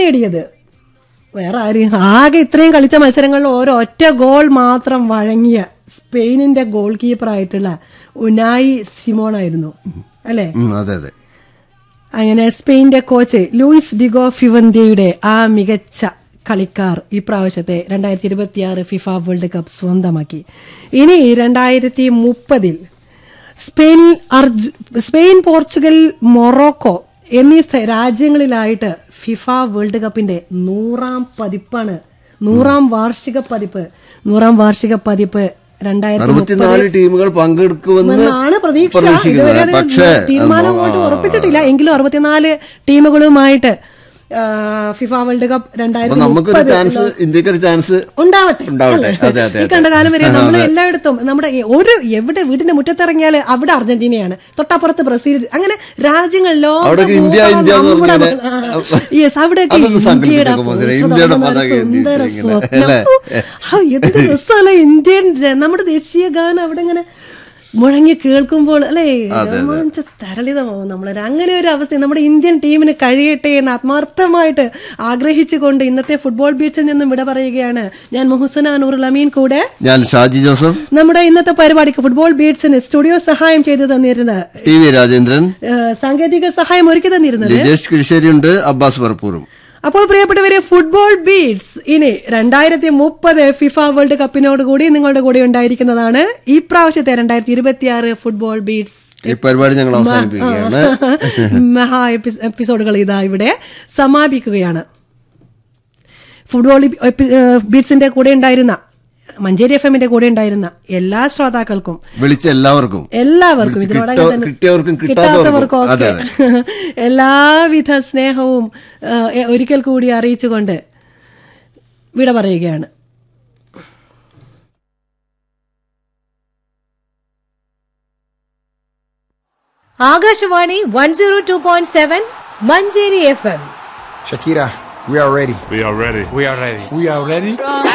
നേടിയത് വേറെ ആരും ആകെ ഇത്രയും കളിച്ച മത്സരങ്ങളിൽ ഓരോ ഒറ്റ ഗോൾ മാത്രം വഴങ്ങിയ സ്പെയിനിന്റെ ഗോൾ കീപ്പർ ആയിട്ടുള്ള ഉനായി സിമോൺ ആയിരുന്നു അല്ലേ ഉം, അതെ അതെ അങ്ങനെ സ്പെയിന്റെ കോച്ച് ലൂയിസ് ഡിഗോ ഫിവന്തിയുടെ ആ മികച്ച കളിക്കാർ ഈ പ്രാവശ്യത്തെ രണ്ടായിരത്തി ഇരുപത്തിയാറ് ഫിഫ വേൾഡ് കപ്പ് സ്വന്തമാക്കി ഇനി രണ്ടായിരത്തി മുപ്പതിൽ സ്പെയിൻ അർജ് സ്പെയിൻ പോർച്ചുഗൽ മൊറോക്കോ എന്നീ സ്ഥ- രാജ്യങ്ങളിലായിട്ട് ഫിഫ വേൾഡ് കപ്പിന്റെ നൂറാം പതിപ്പാണ് നൂറാം വാർഷിക പതിപ്പ് നൂറാം വാർഷിക പതിപ്പ് രണ്ടായിരത്തി അറുപത്തിനാല് ടീമുകൾ പങ്കെടുക്കുമെന്ന് എന്നാണ് പ്രതീക്ഷ പ്രതീക്ഷിക്കുന്നത് ഇതുവരെ അത് പക്ഷേ തീരുമാനം അങ്ങോട്ട് ഉറപ്പിച്ചിട്ടില്ല എങ്കിലും അറുപത്തിനാല് ടീമുകളുമായിട്ട് ആ, ഫിഫ വേൾഡ് കപ്പ് അപ്പൊ രണ്ടായിരത്തി നമുക്കൊരു മുപ്പത് ചാൻസ് ഇന്ത്യക്കൊരു ചാൻസ് ഉണ്ടാവട്ടെ ഉണ്ടാവട്ടെ. അല്ലേ? അതെ, അതെ, ഈ അതെ. കണ്ട കാലം വരെ നമ്മൾ എല്ലായിടത്തും നമ്മുടെ ഈ ഒരു എവിടെ വീടിന്റെ മുറ്റത്തിറങ്ങിയാൽ അവിടെ അർജന്റീനയാണ് തൊട്ടപ്പുറത്ത് ബ്രസീൽ അങ്ങനെ രാജ്യങ്ങൾ അവിടെയൊക്കെ ഇന്ത്യ, ഇന്ത്യ എന്ന് പറഞ്ഞിങ്ങനെ, യെസ് അവിടെയൊക്കെ അതൊന്ന് ഇന്ത്യയുടെ സങ്കല്പിച്ചേക്ക് മോശം. പോസ്റ്റർ ഇന്ത്യയുടെ തുറന്ന പതാക ഒരു സുന്ദര എന്തിട്ട് ഇങ്ങനെ, സ്വപ്നം. അല്ലേ? ആ, എന്ത് രസമല്ലേ ഇന്ത്യൻ ജ- നമ്മുടെ ദേശീയ ഗാനം അവിടെ ഇങ്ങനെ മുഴങ്ങി കേൾക്കുമ്പോൾ അല്ലേ രോമാഞ്ച തരളിതമാവും നമ്മളൊരു അങ്ങനെ ഒരു അവസ്ഥ നമ്മുടെ ഇന്ത്യൻ ടീമിന് കഴിയട്ടെ എന്ന് ആത്മാർത്ഥമായിട്ട് ആഗ്രഹിച്ചുകൊണ്ട് ഇന്നത്തെ ഫുട്ബോൾ ബീച്ചിൽ നിന്നും വിട പറയുകയാണ് ഞാൻ മുഹസന നൂറുൽ അമീൻ കൂടെ ഞാൻ ഷാജി ജോസഫ് നമ്മുടെ ഇന്നത്തെ പരിപാടിക്ക് ഫുട്ബോൾ ബീറ്റ്സിന് സ്റ്റുഡിയോ സഹായം ചെയ്തു തന്നിരുന്നത് ടി വി രാജേന്ദ്രൻ ഏഹ്, സാങ്കേതിക സഹായം ഒരുക്കി തന്നിരുന്നത് ലിജേഷ് കിഴിശ്ശേരി ഉണ്ട് അബ്ബാസ് പറപ്പൂറും അപ്പോൾ പ്രിയപ്പെട്ടവരെ ഫുട്ബോൾ ബീറ്റ്സ് ഇനി രണ്ടായിരത്തി മുപ്പത് ഫിഫ വേൾഡ് കപ്പിനോട് കൂടി നിങ്ങളുടെ കൂടെ ഉണ്ടായിരിക്കുന്നതാണ് ഈ പ്രാവശ്യത്തെ രണ്ടായിരത്തി ഇരുപത്തിയാറ് ഫുട്ബോൾ ബീറ്റ്സ് ഈ പരിപാടി ഞങ്ങൾ അവസാനിപ്പിക്കുകയാണ് മഹാ എപ്പി- എപ്പിസോഡുകൾ ഇതാ ഇവിടെ സമാപിക്കുകയാണ് ഫുട്ബോൾ എപ്പി- ഏഹ് ബീറ്റ്സിന്റെ കൂടെ ഉണ്ടായിരുന്ന മഞ്ചേരി എഫ് എമ്മിന്റെ കൂടെ ഉണ്ടായിരുന്ന എല്ലാ ശ്രോതാക്കൾക്കും വിളിച്ച എല്ലാവർക്കും എല്ലാവർക്കും വിളിച്ച് ഇതിനോടകം കിട്ടോ- തന്നെ കിട്ടിയവർക്കും കിട്ടാത്തവർക്കും കിട്ടാത്തവർക്കും. ഒക്കെ അതെ, എല്ലാവിധ സ്നേഹവും ആ, എ- ഒരിക്കൽ കൂടി അറിയിച്ചുകൊണ്ട് വിട പറയുകയാണ് Akashvani one zero two point seven Manjeri F M Shakira, we are ready. We are ready. We are ready. We are ready.